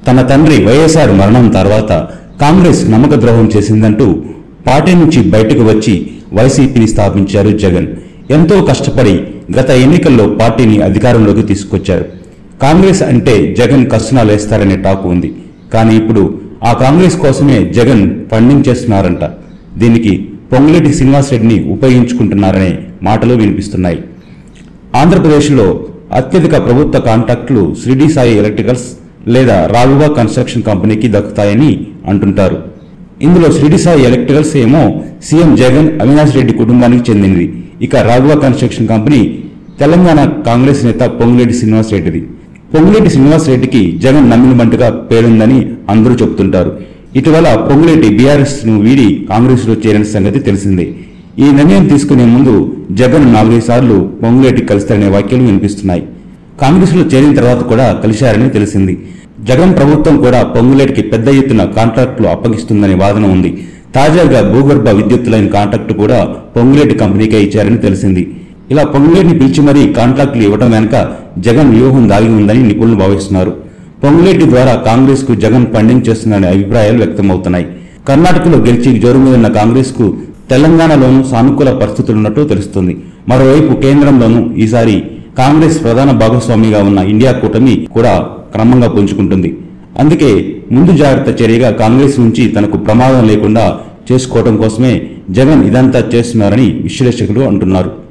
తన తండ్రి వైఎస్ఆర్ మరణం తర్వాత కాంగ్రెస్ నమ్మక ద్రోహం చేసిందంటూ పార్టీ నుంచి బయటకు వచ్చి వైసీపీని స్థాపించారు జగన్ ఎంతో కష్టపడి గత ఎన్నికల్లో పార్టీని అధికారంలోకి తీసుకొచ్చారు కాంగ్రెస్ అంటే జగన్ కష్టనాలు వేస్తారనే టాక్ ఉంది కానీ ఇప్పుడు ఆ కాంగ్రెస్ కోసమే జగన్ ఫండింగ్ చేస్తున్నారంట దీనికి పొంగులేటి శ్రీనివాసరెడ్డిని ఉపయోగించుకుంటున్నారనే మాటలు వినిపిస్తున్నాయి ఆంధ్రప్రదేశ్లో అత్యధిక ప్రభుత్వ కాంట్రాక్టులు శ్రీడి సాయి ఎలక్ట్రికల్స్ లేదా రాఘవ కన్స్ట్రక్షన్ కంపెనీకి దక్కుతాయని అంటుంటారు ఇందులో శ్రీడి సాయి ఎలక్ట్రికల్స్ ఏమో సీఎం జగన్ అవినాష్ రెడ్డి కుటుంబానికి చెందినది ఇక రాఘవ కన్స్ట్రక్షన్ కంపెనీ తెలంగాణ కాంగ్రెస్ నేత పొంగులేటి శ్రీనివాస్ రెడ్డిది పొంగులేటి శ్రీనివాస్ రెడ్డికి జగన్ నమ్మిన బంటుగా పేరుందని అందరూ చెబుతుంటారు ఇటీవల పొంగులేటి బీఆర్ఎస్ ను వీడి కాంగ్రెస్ లో చేరిన సంగతి తెలిసిందే ఈ నిర్ణయం తీసుకునే ముందు జగన్ నాలుగైదు సార్లు పొంగులేటి కలుస్తారనే వ్యాఖ్యలు వినిపిస్తున్నాయి కాంగ్రెస్ లో చేరిన తర్వాత కూడా కలిశారని తెలిసింది జగన్ ప్రభుత్వం కూడా పొంగులేటికి పెద్ద ఎత్తున కాంట్రాక్టులు అప్పగిస్తుందనే వాదన ఉంది తాజాగా భూగర్భ విద్యుత్ లైన్ కాంట్రాక్టు కూడా పొంగులేటి కంపెనీకే ఇచ్చారని తెలిసింది ఇలా పొంగులేటిని పిలిచి మరీ కాంట్రాక్టులు ఇవ్వడం వెనుక జగన్ వ్యూహం దాగి ఉందని నిపుణులు భావిస్తున్నారు పొంగులేటి ద్వారా కాంగ్రెస్ కు జగన్ ఫండింగ్ చేస్తున్నారనే అభిప్రాయాలు వ్యక్తమవుతున్నాయి కర్ణాటకలో గెలిచి జోరు మీద ఉన్న కాంగ్రెస్ కు తెలంగాణలోనూ సానుకూల పరిస్థితులున్నట్టు తెలుస్తుంది మరోవైపు కేంద్రంలోనూ ఈసారి కాంగ్రెస్ ప్రధాన భాగస్వామిగా ఉన్న ఇండియా కూటమి కూడా క్రమంగా పుంజుకుంటుంది అందుకే ముందు జాగ్రత్త చర్యగా కాంగ్రెస్ నుంచి తనకు ప్రమాదం లేకుండా చేసుకోవడం కోసమే జగన్ ఇదంతా చేస్తున్నారని విశ్లేషకులు అంటున్నారు